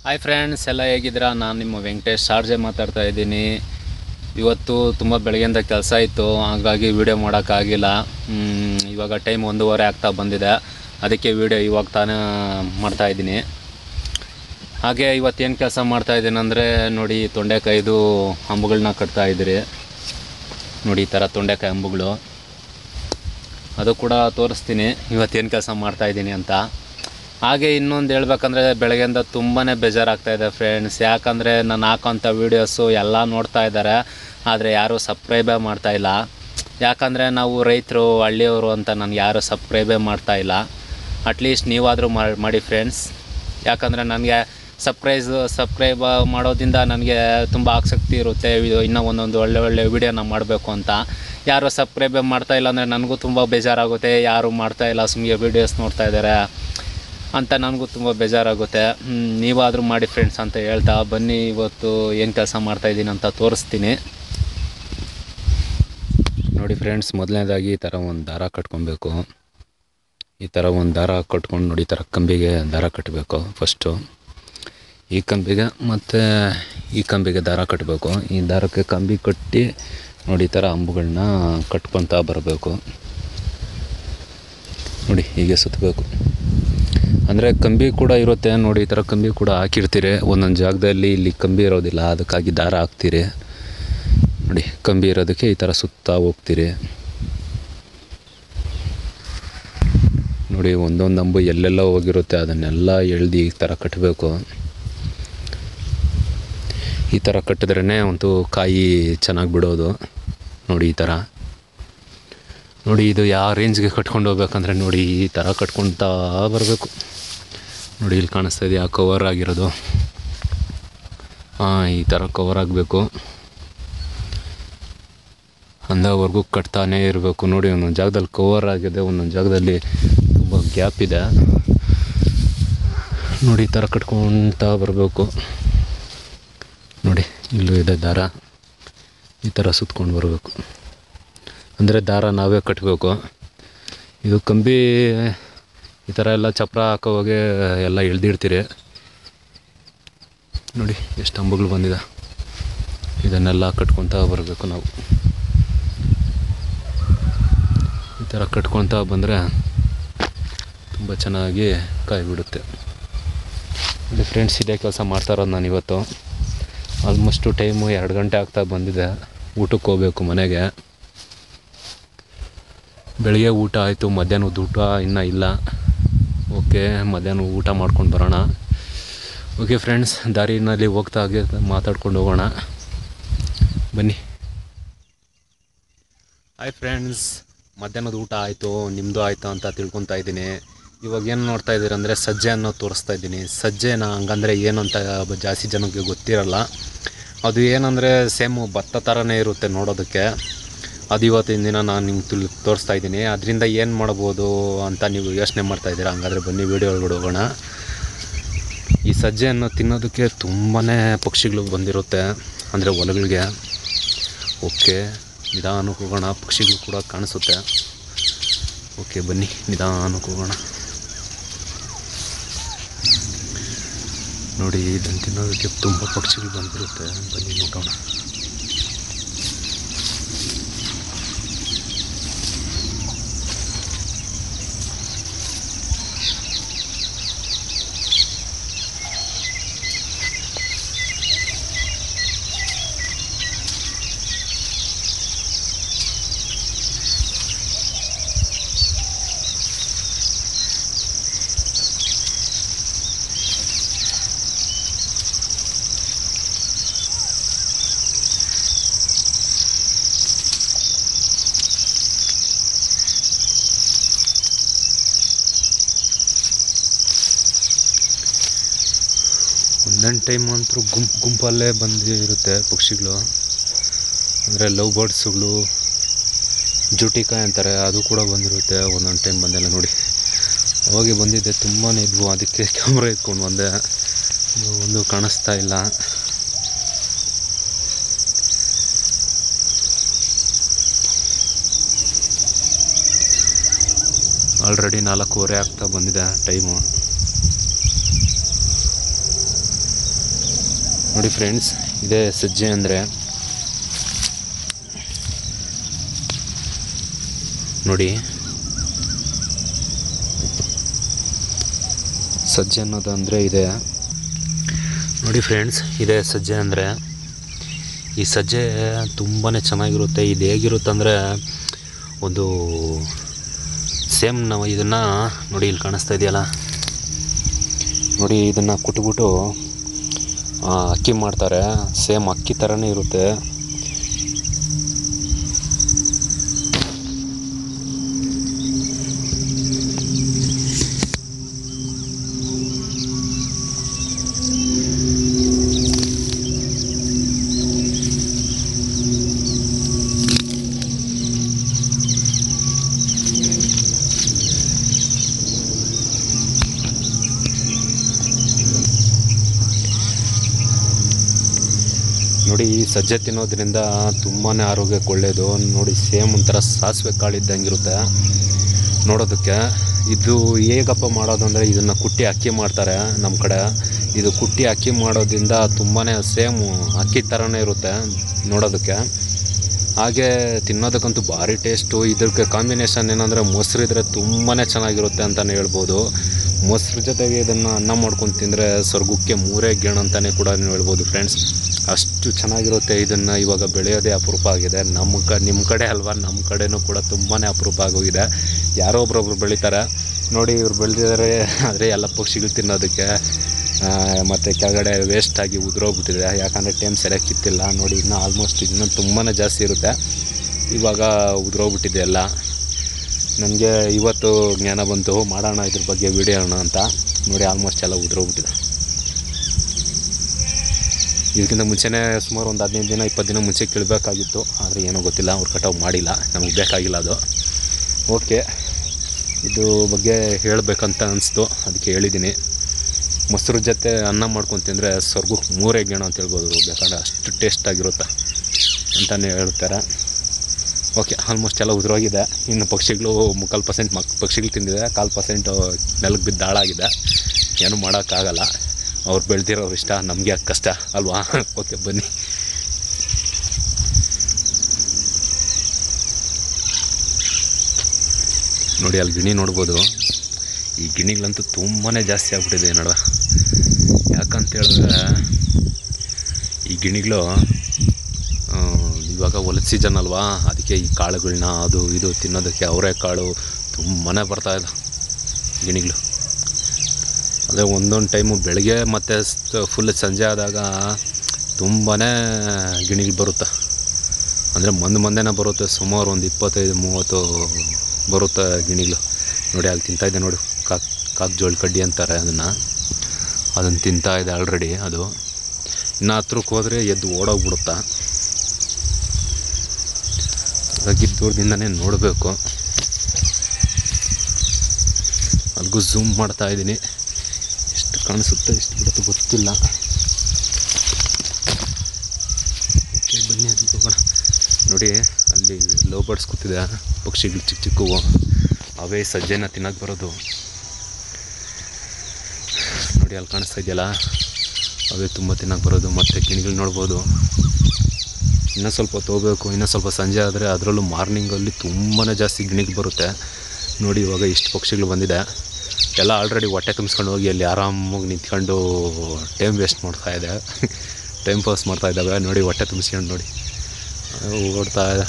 hi friends ಎಲ್ಲ ಹೇಗಿದ್ದೀರಾ ನಾನು ನಿಮ್ಮ ವೆಂಕಟೇಶ್ ಶಾರ್ಜೆ ಮಾತಾಡ್ತಾ ಇದ್ದೀನಿ ಇವತ್ತು ತುಂಬ ಬೆಳಗ್ಗೆಯಿಂದ ಕೆಲಸ ಇತ್ತು ಹಾಗಾಗಿ ವೀಡಿಯೋ ಮಾಡೋಕ್ಕಾಗಿಲ್ಲ ಮ್, ಇವಾಗ ಟೈಮ್ ಒಂದೂವರೆ ಆಗ್ತಾ ಬಂದಿದೆ ಅದಕ್ಕೆ ವೀಡಿಯೋ ಇವಾಗ ತಾನೇ ಮಾಡ್ತಾ ಇದ್ದೀನಿ ಹಾಗೆ ಇವತ್ತೇನು ಕೆಲಸ ಮಾಡ್ತಾ ಇದ್ದೀನಿ ಅಂದರೆ ನೋಡಿ ತೊಂಡೆಕಾಯ್ದು ಹಂಬುಗಳನ್ನ ಕಟ್ತಾ ಇದ್ದೀರಿ ನೋಡಿ ಈ ಥರ ತೊಂಡೆಕಾಯಿ ಹಂಬುಗಳು ಅದು ಕೂಡ ತೋರಿಸ್ತೀನಿ ಇವತ್ತೇನು ಕೆಲಸ ಮಾಡ್ತಾ ಇದ್ದೀನಿ ಅಂತ ಹಾಗೆ ಇನ್ನೊಂದು ಹೇಳ್ಬೇಕಂದ್ರೆ ಬೆಳಗ್ಗೆಯಿಂದ ತುಂಬಾ ಬೇಜಾರಾಗ್ತಾ ಇದೆ ಫ್ರೆಂಡ್ಸ್ ಯಾಕಂದರೆ ನಾನು ಹಾಕೋಂಥ ವೀಡಿಯೋಸು ಎಲ್ಲ ನೋಡ್ತಾ ಇದ್ದಾರೆ ಆದರೆ ಯಾರೂ ಸಬ್ಸ್ಕ್ರೈಬೇ ಮಾಡ್ತಾ ಇಲ್ಲ ಯಾಕಂದರೆ ನಾವು ರೈತರು ಹಳ್ಳಿಯವರು ಅಂತ ನನಗೆ ಯಾರೂ ಸಬ್ಸ್ಕ್ರೈಬೇ ಮಾಡ್ತಾ ಇಲ್ಲ ಅಟ್ಲೀಸ್ಟ್ ನೀವಾದರೂ ಮಾಡಿ ಫ್ರೆಂಡ್ಸ್ ಯಾಕಂದರೆ ನನಗೆ ಸಬ್ಸ್ಕ್ರೈಸ್ ಸಬ್ಸ್ಕ್ರೈಬ್ ಮಾಡೋದ್ರಿಂದ ನನಗೆ ತುಂಬ ಆಸಕ್ತಿ ಇರುತ್ತೆ ಇದು ಇನ್ನೂ ಒಂದೊಂದು ಒಳ್ಳೆ ಒಳ್ಳೆ ವೀಡಿಯೋನ ಮಾಡಬೇಕು ಅಂತ ಯಾರು ಸಬ್ಸ್ಕ್ರೈಬೇ ಮಾಡ್ತಾ ಇಲ್ಲ ಅಂದರೆ ನನಗೂ ತುಂಬ ಬೇಜಾರಾಗುತ್ತೆ ಯಾರು ಮಾಡ್ತಾ ಇಲ್ಲ ಸುಮ್ಮನೆ ವೀಡಿಯೋಸ್ ನೋಡ್ತಾ ಇದ್ದಾರೆ ಅಂತ ನನಗೂ ತುಂಬ ಬೇಜಾರಾಗುತ್ತೆ ಹ್ಮ್, ನೀವಾದರೂ ಮಾಡಿ ಫ್ರೆಂಡ್ಸ್ ಅಂತ ಹೇಳ್ತಾ ಬನ್ನಿ ಇವತ್ತು ಏನು ಕೆಲಸ ಮಾಡ್ತಾಯಿದ್ದೀನಿ ಅಂತ ತೋರಿಸ್ತೀನಿ ನೋಡಿ ಫ್ರೆಂಡ್ಸ್ ಮೊದಲನೇದಾಗಿ ಈ ಥರ ಒಂದು ದಾರ ಕಟ್ಕೊಬೇಕು ಈ ಥರ ಒಂದು ದಾರ ಕಟ್ಕೊಂಡು ನೋಡಿ ಈ ಥರ ಕಂಬಿಗೆ ದಾರ ಕಟ್ಟಬೇಕು ಫಸ್ಟು ಈ ಕಂಬಿಗೆ ಮತ್ತು ಈ ಕಂಬಿಗೆ ದಾರ ಕಟ್ಟಬೇಕು ಈ ದಾರಕ್ಕೆ ಕಂಬಿ ಕಟ್ಟಿ ನೋಡಿ ಈ ಥರ ಅಂಬುಗಳನ್ನ ಕಟ್ಕೊತಾ ಬರಬೇಕು ನೋಡಿ ಹೀಗೆ ಸುತ್ತಬೇಕು ಅಂದರೆ ಕಂಬಿ ಕೂಡ ಇರುತ್ತೆ ನೋಡಿ ಈ ಥರ ಕಂಬಿ ಕೂಡ ಹಾಕಿರ್ತೀರಿ ಒಂದೊಂದು ಜಾಗದಲ್ಲಿ ಇಲ್ಲಿ ಕಂಬಿ ಇರೋದಿಲ್ಲ ಅದಕ್ಕಾಗಿ ದಾರ ಹಾಕ್ತೀರಿ ನೋಡಿ ಕಂಬಿ ಇರೋದಕ್ಕೆ ಈ ಥರ ಸುತ್ತಾ ಹೋಗ್ತೀರಿ ನೋಡಿ ಒಂದೊಂದು ಅಂಬು ಎಲ್ಲೆಲ್ಲ ಹೋಗಿರುತ್ತೆ ಅದನ್ನೆಲ್ಲ ಎಳ್ದು ಈ ಥರ ಕಟ್ಟಬೇಕು ಈ ಥರ ಕಟ್ಟಿದ್ರೇ ಒಂದು ಕಾಯಿ ಚೆನ್ನಾಗಿ ಬಿಡೋದು ನೋಡಿ ಈ ಥರ ನೋಡಿ ಇದು ಯಾವ ರೇಂಜ್ಗೆ ಕಟ್ಕೊಂಡು ಹೋಗ್ಬೇಕಂದ್ರೆ ನೋಡಿ ಈ ಥರ ಕಟ್ಕೊಳ್ತಾ ಬರಬೇಕು ನೋಡಿ ಇಲ್ಲಿ ಕಾಣಿಸ್ತಾ ಇದೆಯಾ ಕವರ್ ಆಗಿರೋದು ಹಾಂ ಈ ಥರ ಕವರ್ ಆಗಬೇಕು ಅಂದವರೆಗೂ ಕಟ್ತಾನೇ ಇರಬೇಕು ನೋಡಿ ಒಂದೊಂದು ಜಾಗದಲ್ಲಿ ಕವರ್ ಆಗಿದೆ ಒಂದೊಂದು ಜಾಗದಲ್ಲಿ ತುಂಬ ಗ್ಯಾಪ್ ಇದೆ ನೋಡಿ ಈ ಥರ ಕಟ್ಕೊಳ್ತಾ ಬರಬೇಕು ನೋಡಿ ಇಲ್ಲೂ ಇದೆ ದಾರ ಈ ಥರ ಸುತ್ಕೊಂಡು ಬರಬೇಕು ಅಂದರೆ ದಾರ ನಾವೇ ಕಟ್ಟಬೇಕು ಇದು ಕಂಬಿ ಈ ಥರ ಎಲ್ಲ ಚಪ್ರ ಹಾಕೋವಾಗೆ ಎಲ್ಲ ಎಳ್ದಿಡ್ತೀರಿ ನೋಡಿ ಎಷ್ಟು ಅಂಬುಗಳು ಬಂದಿದೆ ಇದನ್ನೆಲ್ಲ ಕಟ್ಕೊತಾ ಬರಬೇಕು ನಾವು ಈ ಥರ ಕಟ್ಕೊತಾ ಬಂದರೆ ತುಂಬ ಚೆನ್ನಾಗಿ ಕಾಯಿ ಬಿಡುತ್ತೆ ನೋಡಿ ಫ್ರೆಂಡ್ಸ್ ಇದೇ ಕೆಲಸ ಮಾಡ್ತಾ ಇರೋದು ನಾನು ಇವತ್ತು ಆಲ್ಮೋಸ್ಟು ಟೈಮು ಎರಡು ಗಂಟೆ ಆಗ್ತಾ ಬಂದಿದೆ ಊಟಕ್ಕೆ ಹೋಗ್ಬೇಕು ಮನೆಗೆ ಬೆಳಿಗ್ಗೆ ಊಟ ಆಯಿತು ಮಧ್ಯಾಹ್ನದ ಊಟ ಇನ್ನೂ ಇಲ್ಲ ಓಕೆ ಮಧ್ಯಾಹ್ನ ಊಟ ಮಾಡ್ಕೊಂಡು ಬರೋಣ ಓಕೆ ಫ್ರೆಂಡ್ಸ್ ದಾರಿನಲ್ಲಿ ಹೋಗ್ತಾ ಹಾಗೆ ಮಾತಾಡ್ಕೊಂಡು ಹೋಗೋಣ ಬನ್ನಿ ಹಾಯ್ ಫ್ರೆಂಡ್ಸ್ ಮಧ್ಯಾಹ್ನದ ಊಟ ಆಯಿತು ನಿಮ್ಮದು ಆಯಿತು ಅಂತ ತಿಳ್ಕೊತಾ ಇದ್ದೀನಿ ಇವಾಗ ಏನು ನೋಡ್ತಾ ಇದ್ದೀರಿ ಅಂದರೆ ಸಜ್ಜೆ ಅನ್ನೋ ತೋರಿಸ್ತಾ ಇದ್ದೀನಿ ಸಜ್ಜೆನ ಹಂಗಂದ್ರೆ ಏನು ಅಂತ ಬ- ಜಾಸ್ತಿ ಜನಕ್ಕೆ ಗೊತ್ತಿರಲ್ಲ ಅದು ಏನಂದರೆ ಸೇಮು ಭತ್ತ ಥರನೇ ಇರುತ್ತೆ ನೋಡೋದಕ್ಕೆ ಅದು ಇವತ್ತಿನ ದಿನ ನಾನು ನಿಮ್ಗೆ ತಿಳಿ ತೋರಿಸ್ತಾ ಇದ್ದೀನಿ ಅದರಿಂದ ಏನು ಮಾಡ್ಬೋದು ಅಂತ ನೀವು ಯೋಚನೆ ಮಾಡ್ತಾ ಇದ್ದೀರಾ ಹಂಗಾದ್ರೆ ಬನ್ನಿ ವೀಡಿಯೋ ಒಳಗಡೆ ಹೋಗೋಣ ಈ ಸಜ್ಜೆಯನ್ನು ತಿನ್ನೋದಕ್ಕೆ ತುಂಬಾ ಪಕ್ಷಿಗಳು ಬಂದಿರುತ್ತೆ ಅಂದರೆ ಹೊಲಗಳಿಗೆ ಓಕೆ ನಿಧಾನಕ್ಕೆ ಹೋಗೋಣ ಪಕ್ಷಿಗಳು ಕೂಡ ಕಾಣಿಸುತ್ತೆ ಓಕೆ ಬನ್ನಿ ನಿಧಾನಕ್ಕೆ ಹೋಗೋಣ ನೋಡಿ ಇದನ್ನು ತಿನ್ನೋದಕ್ಕೆ ತುಂಬ ಪಕ್ಷಿಗಳು ಬಂದಿರುತ್ತೆ ಬನ್ನಿ ನೋಡೋಣ ಒಂದೊಂದು ಟೈಮ್ ಅಂತೂ ಗುಂಪು ಗುಂಪಲ್ಲೇ ಬಂದು ಇರುತ್ತೆ ಪಕ್ಷಿಗಳು ಅಂದರೆ ಲವ್ ಬರ್ಡ್ಸ್ಗಳು ಜುಟಿಕಾಯಿ ಅಂತಾರೆ ಅದು ಕೂಡ ಬಂದಿರುತ್ತೆ ಒಂದೊಂದು ಟೈಮ್ ಬಂದೆಲ್ಲ ನೋಡಿ ಅವಾಗೆ ಬಂದಿದ್ದೆ ತುಂಬಾ ಇದ್ವು ಅದಕ್ಕೆ ಕ್ಯಾಮ್ರಾ ಎತ್ಕೊಂಡು ಬಂದೆ ಇವಾಗ ಒಂದು ಕಾಣಿಸ್ತಾ ಇಲ್ಲ ಆಲ್ರೆಡಿ ನಾಲ್ಕೂವರೆ ಆಗ್ತಾ ಬಂದಿದೆ ಟೈಮು ನೋಡಿ ಫ್ರೆಂಡ್ಸ್ ಇದೇ ಸಜ್ಜೆ ಅಂದರೆ ನೋಡಿ ಸಜ್ಜೆ ಅನ್ನೋದು ಅಂದರೆ ಇದೆ ನೋಡಿ ಫ್ರೆಂಡ್ಸ್ ಇದೇ ಸಜ್ಜೆ ಅಂದರೆ ಈ ಸಜ್ಜೆ ತುಂಬಾ ಚೆನ್ನಾಗಿರುತ್ತೆ ಇದು ಹೇಗಿರುತ್ತೆ ಅಂದರೆ ಒಂದು ಸೇಮ್ ನಾವು ಇದನ್ನು ನೋಡಿ ಇಲ್ಲಿ ಕಾಣಿಸ್ತಾ ಇದೆಯಲ್ಲ ನೋಡಿ ಇದನ್ನು ಕುಟ್ಬಿಟ್ಟು ಆ, ಅಕ್ಕಿ ಮಾಡ್ತಾರೆ ಸೇಮ್ ಅಕ್ಕಿ ಥರನೇ ಇರುತ್ತೆ ನೋಡಿ ಈ ಸಜ್ಜೆ ತಿನ್ನೋದ್ರಿಂದ ತುಂಬಾ ಆರೋಗ್ಯಕ್ಕೆ ಒಳ್ಳೆಯದು ನೋಡಿ ಸೇಮ್ ಒಂಥರ ಸಾಸಿವೆ ಕಾಳು ಇದ್ದಂಗಿರುತ್ತೆ ನೋಡೋದಕ್ಕೆ ಇದು ಹೇಗಪ್ಪ ಮಾಡೋದು ಅಂದರೆ ಇದನ್ನು ಕುಟ್ಟಿ ಅಕ್ಕಿ ಮಾಡ್ತಾರೆ ನಮ್ಮ ಕಡೆ ಇದು ಕುಟ್ಟಿ ಅಕ್ಕಿ ಮಾಡೋದ್ರಿಂದ ತುಂಬಾ ಸೇಮ್ ಅಕ್ಕಿ ಥರನೇ ಇರುತ್ತೆ ನೋಡೋದಕ್ಕೆ ಹಾಗೆ ತಿನ್ನೋದಕ್ಕಂತೂ ಭಾರಿ ಟೇಸ್ಟು ಇದಕ್ಕೆ ಕಾಂಬಿನೇಷನ್ ಏನಂದರೆ ಮೊಸರು ಇದ್ದರೆ ತುಂಬಾ ಚೆನ್ನಾಗಿರುತ್ತೆ ಅಂತಲೇ ಹೇಳ್ಬೋದು ಮೊಸರು ಜೊತೆಗೆ ಇದನ್ನು ಅನ್ನ ಮಾಡ್ಕೊಂಡು ತಿಂದರೆ ಸ್ವರ್ಗಕ್ಕೆ ಮೂರೇ ಗೇಣು ಅಂತಲೇ ಕೂಡ ಹೇಳ್ಬೋದು ಫ್ರೆಂಡ್ಸ್ ಅಷ್ಟು ಚೆನ್ನಾಗಿರುತ್ತೆ ಇದನ್ನು ಇವಾಗ ಬೆಳೆಯೋದೇ ಅಪರೂಪ ಆಗಿದೆ ನಮ್ಮ ಕ ನಿಮ್ಮ ಕಡೆ ಅಲ್ವಾ ನಮ್ಮ ಕಡೆನೂ ಕೂಡ ತುಂಬಾ ಅಪರೂಪ ಆಗೋಗಿದೆ ಯಾರೋ ಒಬ್ರೊಬ್ರು ಬೆಳೀತಾರೆ ನೋಡಿ ಇವ್ರು ಬೆಳೆದಿದ್ದಾರೆ ಆದರೆ ಎಲ್ಲ ಪಕ್ಷಿಗಳು ತಿನ್ನೋದಕ್ಕೆ ಮತ್ತು ಕೆಳಗಡೆ ವೇಸ್ಟ್ ಆಗಿ ಉದುರೋಗ್ಬಿಟ್ಟಿದೆ ಯಾಕಂದರೆ ಟೈಮ್ ಸರಿಯಾಗಿ ಕಿತ್ತಿಲ್ಲ ನೋಡಿ ಇನ್ನೂ ಆಲ್ಮೋಸ್ಟ್ ಇನ್ನೂ ತುಂಬಾ ಜಾಸ್ತಿ ಇರುತ್ತೆ ಇವಾಗ ಉದುರೋಗ್ಬಿಟ್ಟಿದೆ ಎಲ್ಲ ನನಗೆ ಇವತ್ತು ಜ್ಞಾನ ಬಂತು ಮಾಡೋಣ ಇದ್ರ ಬಗ್ಗೆ ವಿಡಿಯೋಣ ಅಂತ ನೋಡಿ ಆಲ್ಮೋಸ್ಟ್ ಎಲ್ಲ ಉದುರೋಗ್ಬಿಟ್ಟಿದೆ ಇದಕ್ಕಿಂತ ಮುಂಚೆನೇ ಸುಮಾರು ಒಂದು ಹದಿನೈದು ದಿನ ಇಪ್ಪತ್ತು ದಿನ ಮುಂಚೆ ಕೀಳಬೇಕಾಗಿತ್ತು ಆದರೆ ಏನೋ ಗೊತ್ತಿಲ್ಲ ಅವ್ರು ಕಟಾವು ಮಾಡಿಲ್ಲ ನಮಗೆ ಬೇಕಾಗಿಲ್ಲ ಅದು ಓಕೆ ಇದು ಬಗ್ಗೆ ಹೇಳಬೇಕಂತ ಅನಿಸ್ತು ಅದಕ್ಕೆ ಹೇಳಿದ್ದೀನಿ ಮೊಸರು ಜೊತೆ ಅನ್ನ ಮಾಡ್ಕೊಂಡು ತಿಂದರೆ ಸ್ವರ್ಗಕ್ಕೆ ಮೂರೇ ಗೇಣ ಅಂತ ಹೇಳ್ಬೋದು ಬೇಕಾದ್ರೆ ಅಷ್ಟು ಟೇಸ್ಟ್ ಆಗಿರುತ್ತೆ ಅಂತಲೇ ಹೇಳ್ತಾರೆ ಓಕೆ ಆಲ್ಮೋಸ್ಟ್ ಎಲ್ಲ ಉದುರೋಗಿದೆ ಇನ್ನು ಪಕ್ಷಿಗಳು ಮುಕ್ಕಾಲು ಪರ್ಸೆಂಟ್ ಮಕ್ ಪಕ್ಷಿಗಳು ತಿಂದಿದೆ ಕಾಲು ಪರ್ಸೆಂಟು ನೆಲಕ್ಕೆ ಬಿದ್ದು ಹಾಳಾಗಿದೆ ಏನೂ ಮಾಡೋಕ್ಕಾಗಲ್ಲ ಅವ್ರು ಬೆಳೆದಿರೋರು ಇಷ್ಟ ನಮಗೆ ಯಾಕೆ ಕಷ್ಟ ಅಲ್ವಾ ಓಕೆ ಬನ್ನಿ ನೋಡಿ ಅಲ್ಲಿ ಗಿಣಿ ನೋಡ್ಬೋದು ಈ ಗಿಣಿಗಳಂತೂ ತುಂಬಾ ಜಾಸ್ತಿ ಆಗ್ಬಿಟ್ಟಿದೆ ನೋಡ ಯಾಕಂತ ಹೇಳಿದ್ರೆ ಈ ಗಿಣಿಗಳು ಆ, ಇವಾಗ ಹೊಲದ ಸೀಸನ್ ಅಲ್ವಾ ಅದಕ್ಕೆ ಈ ಕಾಳುಗಳನ್ನ ಅದು ಇದು ತಿನ್ನೋದಕ್ಕೆ ಅವರೆಕಾಳು ತುಂಬಾ ಬರ್ತಾ ಇದೆ ಗಿಣಿಗಳು ಅದೇ ಒಂದೊಂದು ಟೈಮು ಬೆಳಗ್ಗೆ ಮತ್ತು ಫುಲ್ ಸಂಜೆ ಆದಾಗ ತುಂಬಾ ಗಿಣಿಗಳು ಬರುತ್ತೆ ಅಂದರೆ ಮಂದು ಮಂದೆನೇ ಬರುತ್ತೆ ಸುಮಾರು ಒಂದು ಇಪ್ಪತ್ತೈದು ಮೂವತ್ತು ಬರುತ್ತೆ ಗಿಣಿಗಳು ನೋಡಿ ಅಲ್ಲಿ ತಿಂತಾ ಇದೆ ನೋಡು ಕಾಕ್ ಕಾಕ್ ಜೋಳ ಕಡ್ಡಿ ಅಂತಾರೆ ಅದನ್ನು ಅದನ್ನು ತಿಂತಾ ಇದೆ ಆಲ್ರೆಡಿ ಅದು ಇನ್ನು ಹತ್ರಕ್ಕೆ ಹೋದರೆ ಎದ್ದು ಓಡೋಗ್ಬಿಡುತ್ತಾ ಹಾಗಾಗಿ ದೂರದಿಂದನೇ ನೋಡಬೇಕು ಅಲ್ಲಿಗೂ ಝೂಮ್ ಮಾಡ್ತಾ ಇದ್ದೀನಿ ಎಷ್ಟು ಕಾಣಿಸುತ್ತೆ ಎಷ್ಟು ಬಿಡುತ್ತೆ ಗೊತ್ತಿಲ್ಲ ಓಕೆ ಬನ್ನಿ ಅಲ್ಲಿ ಹೋಗೋಣ ನೋಡಿ ಅಲ್ಲಿ ಲವ್ ಬರ್ಡ್ಸ್ ಕೂತಿದೆ ಪಕ್ಷಿಗಳು ಚಿಕ್ಕ ಚಿಕ್ಕವು ಅವೇ ಸಜ್ಜೆನ ತಿನ್ನಕ್ಕೆ ಬರೋದು ನೋಡಿ ಅಲ್ಲಿ ಕಾಣಿಸ್ತಾ ಇದೆಯಲ್ಲ ಅವೇ ತುಂಬ ತಿನ್ನಕ್ಕೆ ಬರೋದು ಮತ್ತು ಗಿಣಿಗಳು ನೋಡ್ಬೋದು ಇನ್ನೂ ಸ್ವಲ್ಪ ಹೊತ್ತು ಹೋಗ್ಬೇಕು ಇನ್ನೂ ಸ್ವಲ್ಪ ಸಂಜೆ ಆದರೆ ಅದರಲ್ಲೂ ಮಾರ್ನಿಂಗಲ್ಲಿ ತುಂಬಾ ಜಾಸ್ತಿ ಗಿಣಿಗಳು ಬರುತ್ತೆ ನೋಡಿ ಇವಾಗ ಇಷ್ಟು ಪಕ್ಷಿಗಳು ಬಂದಿದೆ ಎಲ್ಲ ಆಲ್ರೆಡಿ ಹೊಟ್ಟೆ ತುಂಬಿಸ್ಕೊಂಡು ಹೋಗಿ ಅಲ್ಲಿ ಆರಾಮಾಗಿ ನಿಂತ್ಕೊಂಡು ಟೈಮ್ ವೇಸ್ಟ್ ಮಾಡ್ತಾ ಇದೆ ಟೈಮ್ ಪಾಸ್ ಮಾಡ್ತಾ ಇದ್ದಾವೆ ನೋಡಿ ಹೊಟ್ಟೆ ತುಂಬಿಸ್ಕೊಂಡು ನೋಡಿ ಅವು ಓಡ್ತಾ ಇದೆ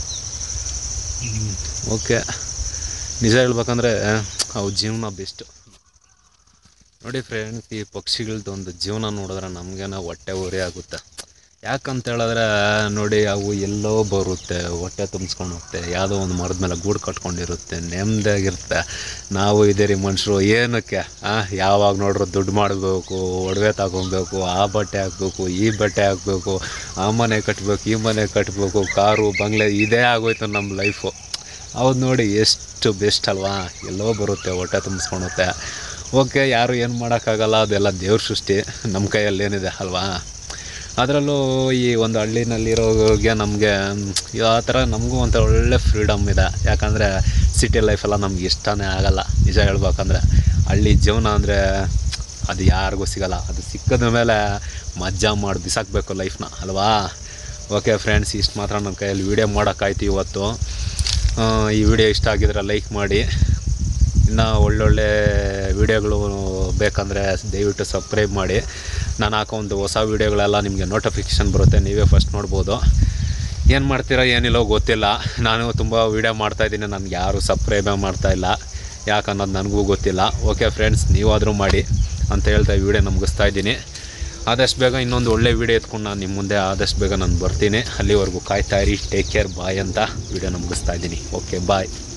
ಓಕೆ ನಿಜ ಹೇಳ್ಬೇಕಂದ್ರೆ ಅವು ಜೀವನ ಬೆಸ್ಟು ನೋಡಿ ಫ್ರೆಂಡ್ಸ್ ಈ ಪಕ್ಷಿಗಳದ್ದು ಒಂದು ಜೀವನ ನೋಡಿದ್ರೆ ನಮಗೇನೋ ಹೊಟ್ಟೆ ಉರಿ ಆಗುತ್ತೆ ಯಾಕಂತ ಹೇಳಿದ್ರೆ ನೋಡಿ ಅವು ಎಲ್ಲೋ ಬರುತ್ತೆ ಹೊಟ್ಟೆ ತುಂಬಿಸ್ಕೊಂಡು ಹೋಗುತ್ತೆ ಯಾವುದೋ ಒಂದು ಮರದ ಮೇಲೆ ಗೂಡು ಕಟ್ಕೊಂಡಿರುತ್ತೆ ನೆಮ್ಮದಿಯಾಗಿರುತ್ತೆ ನಾವು ಇದೇ ರೀ ಮನುಷ್ಯರು ಏನಕ್ಕೆ ಆ, ಯಾವಾಗ ನೋಡ್ರು ದುಡ್ಡು ಮಾಡಬೇಕು ಒಡವೆ ತಗೊಬೇಕು ಆ ಬಟ್ಟೆ ಹಾಕ್ಬೇಕು ಈ ಬಟ್ಟೆ ಹಾಕ್ಬೇಕು ಆ ಮನೆ ಕಟ್ಟಬೇಕು ಈ ಮನೆ ಕಟ್ಟಬೇಕು ಕಾರು ಬಂಗ್ಲೆ ಇದೇ ಆಗೋಯ್ತು ನಮ್ಮ ಲೈಫು ಹೌದು ನೋಡಿ ಎಷ್ಟು ಬೆಸ್ಟ್ ಅಲ್ವಾ ಎಲ್ಲೋ ಬರುತ್ತೆ ಹೊಟ್ಟೆ ತುಂಬಿಸ್ಕೊಳುತ್ತೆ ಓಕೆ ಯಾರು ಏನು ಮಾಡೋಕ್ಕಾಗಲ್ಲ ಅದೆಲ್ಲ ದೇವ್ರ ಸೃಷ್ಟಿ ನಮ್ಮ ಕೈಯಲ್ಲಿ ಏನಿದೆ ಅಲ್ವಾ ಅದರಲ್ಲೂ ಈ ಒಂದು ಹಳ್ಳಿನಲ್ಲಿರೋಗೆ ನಮಗೆ ಆ ಥರ ನಮಗೂ ಒಂಥರ ಒಳ್ಳೆ ಫ್ರೀಡಮ್ ಇದೆ ಯಾಕಂದರೆ ಸಿಟಿ ಲೈಫೆಲ್ಲ ನಮ್ಗೆ ಇಷ್ಟನೇ ಆಗಲ್ಲ ನಿಜ ಹೇಳ್ಬೇಕಂದ್ರೆ ಹಳ್ಳಿ ಜೀವನ ಅಂದರೆ ಅದು ಯಾರಿಗೂ ಸಿಗಲ್ಲ ಅದು ಸಿಕ್ಕದ ಮೇಲೆ ಮಜಾ ಮಾಡಿ ಬಿಸಾಕಬೇಕು ಲೈಫ್ನ ಅಲ್ವಾ ಓಕೆ ಫ್ರೆಂಡ್ಸ್ ಇಷ್ಟು ಮಾತ್ರ ನನ್ನ ಕೈಯಲ್ಲಿ ವೀಡಿಯೋ ಮಾಡೋಕ್ಕಾಯ್ತು ಇವತ್ತು ಆ, ಈ ವಿಡಿಯೋ ಇಷ್ಟ ಆಗಿದ್ರೆ ಲೈಕ್ ಮಾಡಿ ಇನ್ನು ಒಳ್ಳೊಳ್ಳೆ ವೀಡಿಯೋಗಳು ಬೇಕಂದರೆ ದಯವಿಟ್ಟು ಸಬ್ಸ್ಕ್ರೈಬ್ ಮಾಡಿ ನಾನು ಹಾಕೋ ಒಂದು ಹೊಸ ವೀಡಿಯೋಗಳೆಲ್ಲ ನಿಮಗೆ ನೋಟಿಫಿಕೇಷನ್ ಬರುತ್ತೆ ನೀವೇ ಫಸ್ಟ್ ನೋಡ್ಬೋದು ಏನು ಮಾಡ್ತೀರಾ ಏನಿಲ್ಲೋ ಗೊತ್ತಿಲ್ಲ ನಾನು ತುಂಬ ವೀಡಿಯೋ ಮಾಡ್ತಾಯಿದ್ದೀನಿ ನನಗೆ ಯಾರು ಸಬ್ಸ್ಕ್ರೈಬೇ ಮಾಡ್ತಾಯಿಲ್ಲ ಯಾಕನ್ನೋದು ನನಗೂ ಗೊತ್ತಿಲ್ಲ ಓಕೆ ಫ್ರೆಂಡ್ಸ್ ನೀವಾದರೂ ಮಾಡಿ ಅಂತ ಹೇಳ್ತಾ ಈ ವಿಡಿಯೋನ ಮುಗಿಸ್ತಾ ಇದ್ದೀನಿ ಆದಷ್ಟು ಬೇಗ ಇನ್ನೊಂದು ಒಳ್ಳೆ ವೀಡಿಯೋ ಎತ್ಕೊಂಡು ನಾನು ನಿಮ್ಮ ಮುಂದೆ ಆದಷ್ಟು ಬೇಗ ನಾನು ಬರ್ತೀನಿ ಅಲ್ಲಿವರೆಗೂ ಕಾಯ್ತಾ ಇರಿ ಟೇಕ್ ಕೇರ್ ಬಾಯ್ ಅಂತ ವೀಡಿಯೋನ ಮುಗಿಸ್ತಾ ಇದ್ದೀನಿ ಓಕೆ ಬಾಯ್